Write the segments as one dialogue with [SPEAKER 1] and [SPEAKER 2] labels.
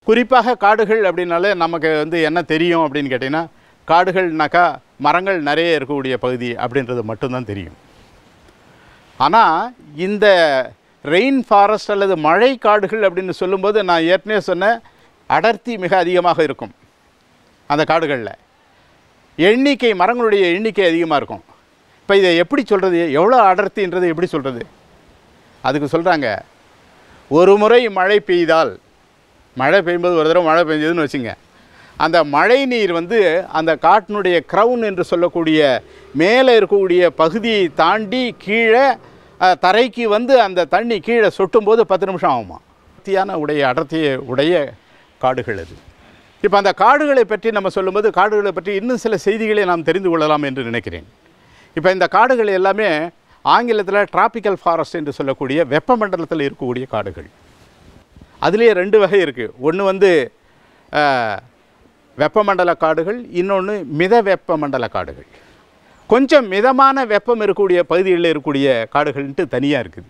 [SPEAKER 1] குறிப்பாக காடுகள் அப்படின்னாலே நமக்கு வந்து என்ன தெரியும் அப்படின்னு கேட்டிங்கன்னா காடுகள்னாக்கா மரங்கள் நிறைய இருக்கக்கூடிய பகுதி அப்படின்றது மட்டும்தான் தெரியும் ஆனால் இந்த ரெயின் ஃபாரஸ்ட் அல்லது மழை காடுகள் அப்படின்னு சொல்லும்போது நான் ஏற்கனவே சொன்ன அடர்த்தி மிக அதிகமாக இருக்கும் அந்த காடுகளில் எண்ணிக்கை மரங்களுடைய எண்ணிக்கை அதிகமாக இருக்கும் இப்போ இதை எப்படி சொல்கிறது எவ்வளோ அடர்த்தின்றது எப்படி சொல்கிறது அதுக்கு சொல்கிறாங்க ஒரு முறை மழை பெய்தால் மழை பெய்யும்போது ஒரு தடவை மழை பெஞ்சதுன்னு வச்சுங்க அந்த மழை நீர் வந்து அந்த காட்டினுடைய க்ரௌன் என்று சொல்லக்கூடிய மேலே இருக்கக்கூடிய பகுதியை தாண்டி கீழே அஹ், தரைக்கு வந்து அந்த தண்ணி கீழே சொட்டும்போது பத்து நிமிஷம் ஆகுமா அடர்த்தியான உடைய அடர்த்திய உடைய காடுகள் அது இப்போ அந்த காடுகளை பற்றி நம்ம சொல்லும்போது காடுகளை பற்றி இன்னும் சில செய்திகளை நாம் தெரிந்து கொள்ளலாம் என்று நினைக்கிறேன் இப்போ இந்த காடுகள் எல்லாமே ஆங்கிலத்தில் டிராபிக்கல் ஃபாரஸ்ட் என்று சொல்லக்கூடிய வெப்பமண்டலத்தில் இருக்கக்கூடிய காடுகள் அதுலேயே ரெண்டு வகை இருக்குது ஒன்று வந்து அஹ், வெப்பமண்டல காடுகள் இன்னொன்று மித வெப்பமண்டல காடுகள் கொஞ்சம் மிதமான வெப்பம் இருக்கக்கூடிய பகுதிகளில் இருக்கக்கூடிய காடுகள்ன்ட்டு தனியாக இருக்குது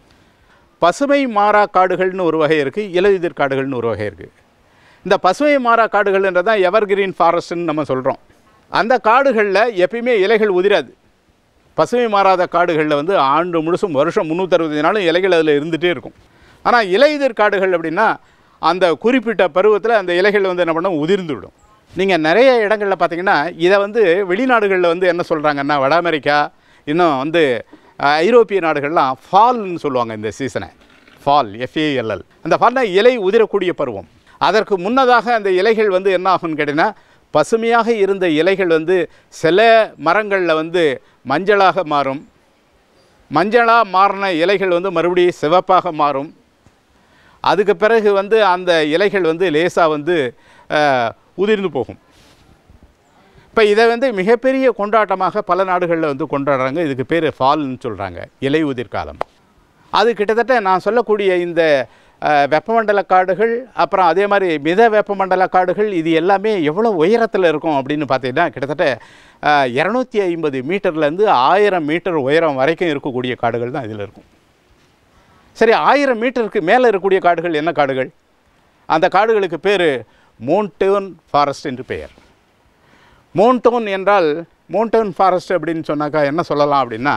[SPEAKER 1] பசுமை மாறா காடுகள்னு ஒரு வகை இருக்குது இலையுதிர் காடுகள்னு ஒரு வகை இருக்குது இந்த பசுமை மாறா காடுகள்ன்றது தான் எவர்கிரீன் ஃபாரஸ்ட்னு நம்ம சொல்கிறோம் அந்த காடுகளில் எப்பயுமே இலைகள் உதிராது பசுமை மாறாத காடுகளில் வந்து ஆண்டு முழுசும் வருஷம் முந்நூற்றறுபது நாளும் இலைகள் அதில் இருந்துகிட்டே இருக்கும் ஆனால் இலையுதிர் காடுகள் அப்படின்னா அந்த குறிப்பிட்ட பருவத்தில் அந்த இலைகள் வந்து என்ன பண்ணும் உதிர்ந்து விடும் நீங்கள் நிறைய இடங்களில் பார்த்தீங்கன்னா இதை வந்து வெளிநாடுகளில் வந்து என்ன சொல்கிறாங்கன்னா வட அமெரிக்கா இன்னும் வந்து அஹ், ஐரோப்பிய நாடுகள்லாம் ஃபால்னு சொல்லுவாங்க இந்த சீசனை ஃபால் எஃப்ஏஎல்எல் அந்த ஃபால்னா இலை உதிரக்கூடிய பருவம் அதற்கு முன்னதாக அந்த இலைகள் வந்து என்ன ஆகும்னு கேட்டிங்கன்னா பசுமையாக இருந்த இலைகள் வந்து சில மரங்களில் வந்து மஞ்சளாக மாறும் மஞ்சளாக மாறின இலைகள் வந்து மறுபடியும் சிவப்பாக மாறும் அதுக்கு பிறகு வந்து அந்த இலைகள் வந்து லேசாக வந்து அஹ், உதிர்ந்து போகும் இப்போ இதை வந்து மிகப்பெரிய கொண்டாட்டமாக பல நாடுகளில் வந்து கொண்டாடுறாங்க இதுக்கு பேர் ஃபால்னு சொல்கிறாங்க இலை உதிர் காலம் அது கிட்டத்தட்ட நான் சொல்லக்கூடிய இந்த அஹ், வெப்பமண்டல காடுகள் அப்புறம் அதே மாதிரி மித வெப்பமண்டல காடுகள் இது எல்லாமே எவ்வளோ உயரத்தில் இருக்கும் அப்படின்னு பார்த்தீங்கன்னா கிட்டத்தட்ட இரநூத்தி ஐம்பது மீட்டர்லேருந்து ஆயிரம் மீட்டர் உயரம் வரைக்கும் இருக்கக்கூடிய காடுகள் தான் இதில் இருக்கும் சரி ஆயிரம் மீட்டருக்கு மேலே இருக்கக்கூடிய காடுகள் என்ன காடுகள் அந்த காடுகளுக்கு பேர் மோன்டோன் ஃபாரஸ்ட் என்று பெயர் மோன்டோன் என்றால் மோன்டோன் ஃபாரஸ்ட் அப்படின்னு சொன்னாக்கா என்ன சொல்லலாம் அப்படின்னா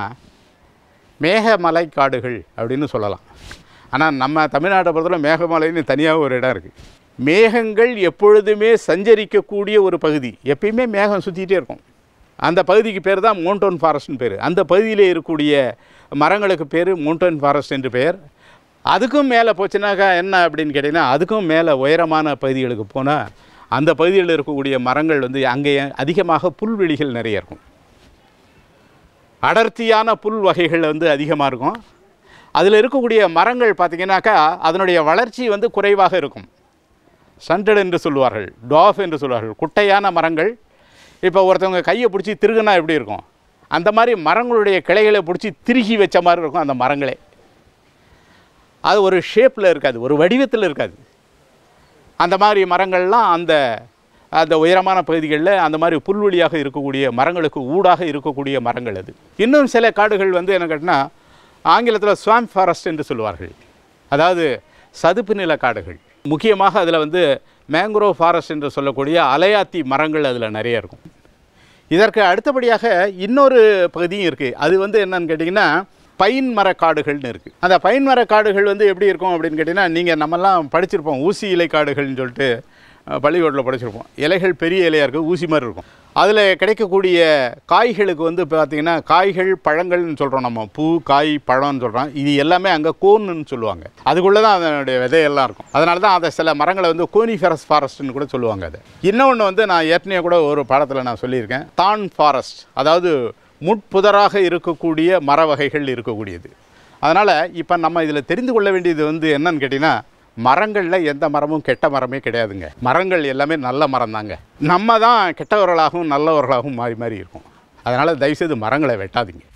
[SPEAKER 1] மேகமலை காடுகள் அப்படின்னு சொல்லலாம் ஆனால் நம்ம தமிழ்நாட்டை பொறுத்தவரை மேகமலைன்னு தனியாக ஒரு இடம் இருக்குது மேகங்கள் எப்பொழுதுமே சஞ்சரிக்கக்கூடிய ஒரு பகுதி எப்பயுமே மேகம் சுற்றிக்கிட்டே இருக்கும் அந்த பகுதிக்கு பேர் தான் மோன்டோன் ஃபாரஸ்ட்னு பேர் அந்த பகுதியிலே இருக்கக்கூடிய மரங்களுக்கு பேர் மோன்டோன் ஃபாரஸ்ட் என்று பெயர் அதுக்கும் மேலே போச்சுனாக்கா என்ன அப்படின்னு கேட்டிங்கன்னா அதுக்கும் மேலே உயரமான பகுதிகளுக்கு போனால் அந்த பகுதியில் இருக்கக்கூடிய மரங்கள் வந்து அங்கே அதிகமாக புல்வெளிகள் நிறைய இருக்கும் அடர்த்தியான புல் வகைகள் வந்து அதிகமாக இருக்கும் அதில் இருக்கக்கூடிய மரங்கள் பார்த்திங்கனாக்கா அதனுடைய வளர்ச்சி வந்து குறைவாக இருக்கும் சண்டட் என்று சொல்லுவார்கள் டாஃப் என்று சொல்லுவார்கள் குட்டையான மரங்கள் இப்போ ஒருத்தவங்க கையை பிடிச்சி திருகுனா எப்படி இருக்கும் அந்த மாதிரி மரங்களுடைய கிளைகளை பிடிச்சி திருகி வச்ச மாதிரி இருக்கும் அந்த மரங்களே அது ஒரு ஷேப்பில் இருக்காது ஒரு வடிவத்தில் இருக்காது அந்த மாதிரி மரங்கள்லாம் அந்த அந்த உயரமான பகுதிகளில் அந்த மாதிரி புல்வெளியாக இருக்கக்கூடிய மரங்களுக்கு ஊடாக இருக்கக்கூடிய மரங்கள் அது இன்னும் சில காடுகள் வந்து என்ன கேட்டினா ஆங்கிலத்தில் ஸ்வாம் ஃபாரஸ்ட் என்று சொல்லுவார்கள் அதாவது சதுப்பு நில காடுகள் முக்கியமாக அதில் வந்து மேங்க்ரோவ் ஃபாரஸ்ட் என்று சொல்லக்கூடிய அலையாத்தி மரங்கள் அதில் நிறைய இருக்கும் இதற்கு அடுத்தபடியாக இன்னொரு பகுதியும் இருக்குது அது வந்து என்னன்னு கேட்டிங்கன்னா பைன் மர காடுகள்னு இருக்குது அந்த பைன் மர காடுகள் வந்து எப்படி இருக்கும் அப்படின்னு கேட்டிங்கன்னா நீங்கள் நம்மலாம் படிச்சிருப்போம் ஊசி இலை காடுகள்னு சொல்லிட்டு அஹ், பள்ளிக்கூடத்தில் படிச்சிருப்போம் இலைகள் பெரிய இலையாக இருக்குது ஊசி மாதிரி இருக்கும் அதில் கிடைக்கக்கூடிய காய்களுக்கு வந்து பார்த்திங்கன்னா காய்கள் பழங்கள்னு சொல்கிறோம் நம்ம பூ காய் பழம்னு சொல்கிறோம் இது எல்லாமே அங்கே கோன்னு சொல்லுவாங்க அதுக்குள்ளே தான் அதனுடைய விதையெல்லாம் இருக்கும் அதனால தான் அதை சில மரங்களை வந்து கோனிஃபெரஸ் ஃபாரஸ்ட்னு கூட சொல்லுவாங்க அதை இன்னொன்று வந்து நான் ஏற்கனவே கூட ஒரு பாடத்தில் நான் சொல்லியிருக்கேன் தான் ஃபாரஸ்ட் அதாவது முட்புதராக இருக்கக்கூடிய மர வகைகள் இருக்கக்கூடியது அதனால் இப்போ நம்ம இதில் தெரிந்து கொள்ள வேண்டியது வந்து என்னன்னு கேட்டிங்கன்னா மரங்களில் எந்த மரமும் கெட்ட மரமே கிடையாதுங்க மரங்கள் எல்லாமே நல்ல மரம் தாங்க நம்ம தான் கெட்டவர்களாகவும் நல்லவர்களாகவும் மாறி மாறி இருக்கும் அதனால் தயவுசெய்து மரங்களை வெட்டாதீங்க